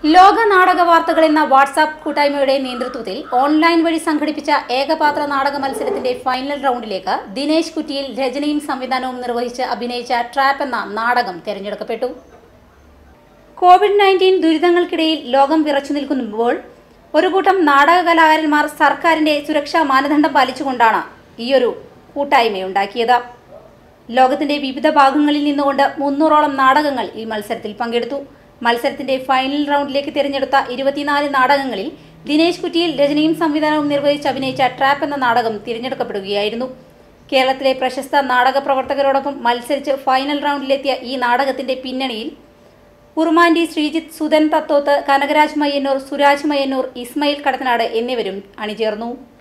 ലോക നാടക വാർത്തകൾ എന്ന വാട്സാപ്പ് കൂട്ടായ്മയുടെ നേതൃത്വത്തിൽ ഓൺലൈൻ വഴി സംഘടിപ്പിച്ച ഏകപാത്ര നാടക മത്സരത്തിന്റെ ഫൈനൽ റൗണ്ടിലേക്ക് ദിനേശ് കുറ്റിയിൽ രചനയും സംവിധാനവും നിർവഹിച്ച് അഭിനയിച്ച ട്രാപ്പ് എന്ന നാടകം തിരഞ്ഞെടുക്കപ്പെട്ടു കോവിഡ് നയൻറ്റീൻ ദുരിതങ്ങൾക്കിടയിൽ ലോകം വിറച്ചു നിൽക്കുമ്പോൾ ഒരു കൂട്ടം നാടക കലാകാരന്മാർ സർക്കാരിന്റെ സുരക്ഷാ മാനദണ്ഡം പാലിച്ചുകൊണ്ടാണ് ഈയൊരു കൂട്ടായ്മയുണ്ടാക്കിയത് ലോകത്തിന്റെ വിവിധ ഭാഗങ്ങളിൽ നിന്നുകൊണ്ട് മുന്നൂറോളം നാടകങ്ങൾ ഈ മത്സരത്തിൽ പങ്കെടുത്തു മത്സരത്തിന്റെ ഫൈനൽ റൗണ്ടിലേക്ക് തിരഞ്ഞെടുത്ത ഇരുപത്തിനാല് നാടകങ്ങളിൽ ദിനേശ് കുറ്റിയിൽ രചനയും സംവിധാനവും നിർവഹിച്ച് അഭിനയിച്ച ട്രാപ്പ് എന്ന നാടകം തിരഞ്ഞെടുക്കപ്പെടുകയായിരുന്നു കേരളത്തിലെ പ്രശസ്ത നാടക പ്രവർത്തകരോടൊപ്പം മത്സരിച്ച് ഫൈനൽ റൗണ്ടിലെത്തിയ ഈ നാടകത്തിന്റെ പിന്നണിയിൽ ഉറുമാൻഡി ശ്രീജിത്ത് സുധൻ തത്തോത്ത് കനകരാജ് മയ്യന്നൂർ സുരാജ് മയ്യന്നൂർ ഇസ്മയിൽ കടത്തനാട് എന്നിവരും അണിചേർന്നു